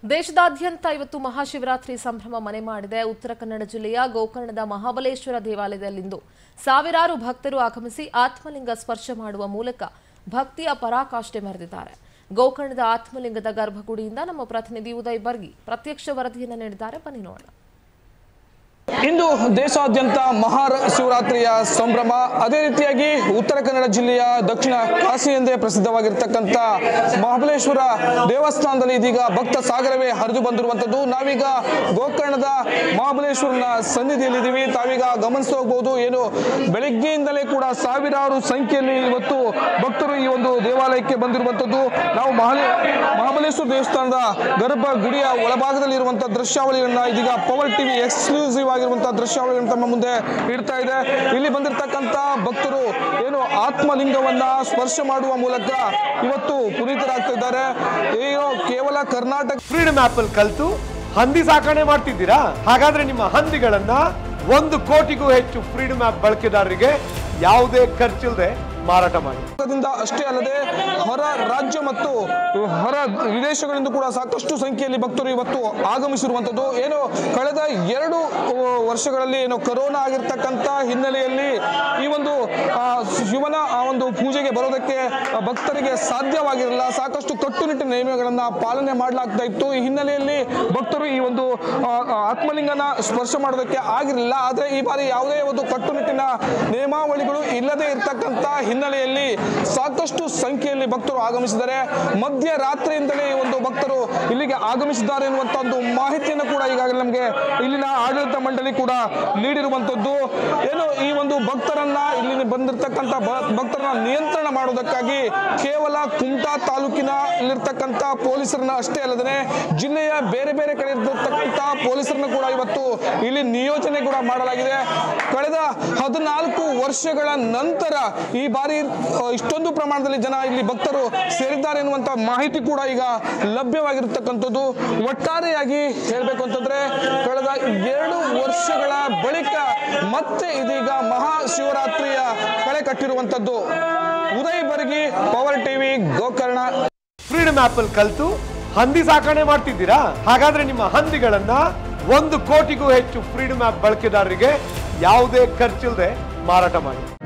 ದೇಶದಾದ್ಯಂತ ಇವತ್ತು ಮಹಾಶಿವರಾತ್ರಿ ಸಂಭ್ರಮ ಮನೆ ಮಾಡಿದೆ ಉತ್ತರ ಕನ್ನಡ ಜಿಲ್ಲೆಯ ಗೋಕರ್ಣದ ಮಹಾಬಲೇಶ್ವರ ದೇವಾಲಯದಲ್ಲಿಂದು ಸಾವಿರಾರು ಭಕ್ತರು ಆಗಮಿಸಿ ಆತ್ಮಲಿಂಗ ಸ್ಪರ್ಶ ಮಾಡುವ ಮೂಲಕ ಭಕ್ತಿಯ ಪರಾಕಾಷ್ಠೆ ಮೆರೆದಿದ್ದಾರೆ ಗೋಕರ್ಣದ ಆತ್ಮಲಿಂಗದ ಗರ್ಭಗುಡಿಯಿಂದ ನಮ್ಮ ಪ್ರತಿನಿಧಿ ಉದಯ್ ಬರ್ಗಿ ಪ್ರತ್ಯಕ್ಷ ವರದಿಯನ್ನು ನೀಡಿದ್ದಾರೆ ಬನ್ನಿ ನೋಡೋಣ ಇಂದು ದೇಶಾದ್ಯಂತ ಮಹಾ ಶಿವರಾತ್ರಿಯ ಸಂಭ್ರಮ ಅದೇ ರೀತಿಯಾಗಿ ಉತ್ತರ ಕನ್ನಡ ಜಿಲ್ಲೆಯ ದಕ್ಷಿಣ ಕಾಶಿ ಎಂದೇ ಪ್ರಸಿದ್ಧವಾಗಿರ್ತಕ್ಕಂಥ ಮಹಾಬಲೇಶ್ವರ ದೇವಸ್ಥಾನದಲ್ಲಿ ಇದೀಗ ಭಕ್ತ ಸಾಗರವೇ ಹರಿದು ಬಂದಿರುವಂಥದ್ದು ನಾವೀಗ ಗೋಕರ್ಣದ ಮಹಾಬಲೇಶ್ವರನ ಸನ್ನಿಧಿಯಲ್ಲಿದ್ದೀವಿ ತಾವೀಗ ಗಮನಿಸ್ತಾ ಹೋಗ್ಬೋದು ಏನು ಬೆಳಗ್ಗೆಯಿಂದಲೇ ಕೂಡ ಸಾವಿರಾರು ಸಂಖ್ಯೆಯಲ್ಲಿ ಇವತ್ತು ಭಕ್ತರು ಈ ಒಂದು ದೇವಾಲಯಕ್ಕೆ ಬಂದಿರುವಂಥದ್ದು ನಾವು ಮಹಾಲಿ ಮಹಾಬಲೇಶ್ವರ ದೇವಸ್ಥಾನದ ಗರ್ಭ ಗುಡಿಯ ಒಳಭಾಗದಲ್ಲಿ ಇರುವಂತಹ ದೃಶ್ಯಾವಳಿಯನ್ನ ಇದೀಗ ಪವರ್ ಟಿವಿ ಎಕ್ಸ್ಕ್ಲೂಸಿವ್ ಆಗಿರುವಂತಹ ದೃಶ್ಯಾವಳಿಯನ್ನು ತಮ್ಮ ಮುಂದೆ ಇಡ್ತಾ ಇದೆ ಇಲ್ಲಿ ಬಂದಿರತಕ್ಕಂತ ಭಕ್ತರು ಏನು ಆತ್ಮಲಿಂಗವನ್ನ ಸ್ಪರ್ಶ ಮಾಡುವ ಮೂಲಕ ಇವತ್ತು ಪುನೀತರಾಗ್ತಾ ಇದ್ದಾರೆ ಏನು ಕೇವಲ ಕರ್ನಾಟಕ ಫ್ರೀಡಮ್ ಆಪ್ ಅಲ್ಲಿ ಕಲ್ತು ಹಂದಿ ಸಾಕಣೆ ಮಾಡ್ತಿದ್ದೀರಾ ಹಾಗಾದ್ರೆ ನಿಮ್ಮ ಹಂದಿಗಳನ್ನ ಒಂದು ಕೋಟಿಗೂ ಹೆಚ್ಚು ಫ್ರೀಡಮ್ ಆಪ್ ಬಳಕೆದಾರರಿಗೆ ಯಾವುದೇ ಖರ್ಚಿಲ್ಲದೆ ಮಾರಾಟ ಮಾಡಿ ದಿಂದ ಅಷ್ಟೇ ಅಲ್ಲದೆ ಹೊರ ರಾಜ್ಯ ಮತ್ತು ಹೊರ ವಿದೇಶಗಳಿಂದ ಕೂಡ ಸಾಕಷ್ಟು ಸಂಖ್ಯೆಯಲ್ಲಿ ಭಕ್ತರು ಇವತ್ತು ಆಗಮಿಸಿರುವಂಥದ್ದು ಏನು ಕಳೆದ ಎರಡು ಆ, ವರ್ಷಗಳಲ್ಲಿ ಏನು ಕರೋನಾ ಆಗಿರ್ತಕ್ಕಂಥ ಹಿನ್ನೆಲೆಯಲ್ಲಿ ಈ ಒಂದು ಆ, ಶಿವನ ಆ ಒಂದು ಪೂಜೆಗೆ ಬರೋದಕ್ಕೆ ಆ, ಭಕ್ತರಿಗೆ ಸಾಧ್ಯವಾಗಿರಲಿಲ್ಲ ಸಾಕಷ್ಟು ಕಟ್ಟುನಿಟ್ಟಿನ ನಿಯಮಗಳನ್ನ ಪಾಲನೆ ಮಾಡಲಾಗ್ತಾ ಇತ್ತು ಈ ಹಿನ್ನೆಲೆಯಲ್ಲಿ ಭಕ್ತರು ಈ ಒಂದು ಆ, ಆ, ಆತ್ಮಲಿಂಗನ ಸ್ಪರ್ಶ ಮಾಡೋದಕ್ಕೆ ಆಗಿರಲಿಲ್ಲ ಆದರೆ ಈ ಬಾರಿ ಯಾವುದೇ ಒಂದು ಕಟ್ಟುನಿಟ್ಟಿನ ನಿಯಮಾವಳಿಗಳು ಇಲ್ಲದೆ ಇರತಕ್ಕಂಥ ಹಿನ್ನೆಲೆಯಲ್ಲಿ ಸಾಕಷ್ಟು ಸಂಖ್ಯೆಯಲ್ಲಿ ಭಕ್ತರು ಆಗಮಿಸಿದ್ದಾರೆ ಮಧ್ಯರಾತ್ರಿಯಿಂದಲೇ ಈ ಒಂದು ಭಕ್ತರು ಇಲ್ಲಿಗೆ ಆಗಮಿಸಿದ್ದಾರೆ ಎನ್ನುವಂತ ಒಂದು ಮಾಹಿತಿಯನ್ನು ಕೂಡ ಈಗಾಗಲೇ ನಮಗೆ ಇಲ್ಲಿನ ಆಡಳಿತ ಮಂಡಳಿ ಕೂಡ ನೀಡಿರುವಂತದ್ದು ಏನು ಈ ಒಂದು ಭಕ್ತರನ್ನ ಇಲ್ಲಿ ಬಂದಿರತಕ್ಕಂಥ ಭ- ಭಕ್ತರನ್ನ ನಿಯಂತ್ರಣ ಮಾಡುವುದಕ್ಕಾಗಿ ಕೇವಲ ಕುಮಟಾ ತಾಲೂಕಿನ ಇಲ್ಲಿರ್ತಕ್ಕಂಥ ಪೊಲೀಸರನ್ನ ಅಷ್ಟೇ ಅಲ್ಲದೆ ಜಿಲ್ಲೆಯ ಬೇರೆ ಬೇರೆ ಕಡೆ ಇರತಕ್ಕಂಥ ಪೊಲೀಸರನ್ನ ಕೂಡ ಇವತ್ತು ಇಲ್ಲಿ ನಿಯೋಜನೆ ಕೂಡ ಮಾಡಲಾಗಿದೆ ಕಳೆದ ಹದಿನಾಲ್ಕು ವರ್ಷಗಳ ನಂತರ ಈ ಬಾರಿ ಅ, ಇಷ್ಟೊಂದು ಪ್ರಮಾಣದಲ್ಲಿ ಜನ ಇಲ್ಲಿ ಭಕ್ತರು ಸೇರಿದ್ದಾರೆ ಎನ್ನುವಂತ ಮಾಹಿತಿ ಕೂಡ ಈಗ ಲಭ್ಯವಾಗಿರ್ತಕ್ಕಂಥದ್ದು ಒಟ್ಟಾರೆಯಾಗಿ ಹೇಳಬೇಕು ಅಂತಂದ್ರೆ ಕಳೆದ ಎರಡು ವರ್ಷಗಳ ಬಳಿಕ ಮತ್ತೆ ಇದೀಗ ಮಹಾ ಶಿವರಾತ್ರಿಯ ಕಳೆ ಕಟ್ಟಿರುವಂತದ್ದು Uday Bargi power TV Gokarna freedom app ಅಲ್ಲಿ ಕಲ್ತು ಹಂದಿ ಸಾಕಣೆ ಮಾಡ್ತಿದ್ದೀರಾ ಹಾಗಾದ್ರೆ ನಿಮ್ಮ ಹಂದಿಗಳನ್ನ ಒಂದು ಕೋಟಿಗೂ ಹೆಚ್ಚು ಫ್ರೀಡಮ್ ಆಪ್ ಬಳಕೆದಾರರಿಗೆ ಯಾವುದೇ ಖರ್ಚಿಲ್ಲದೆ ಮಾರಾಟ ಮಾಡಿ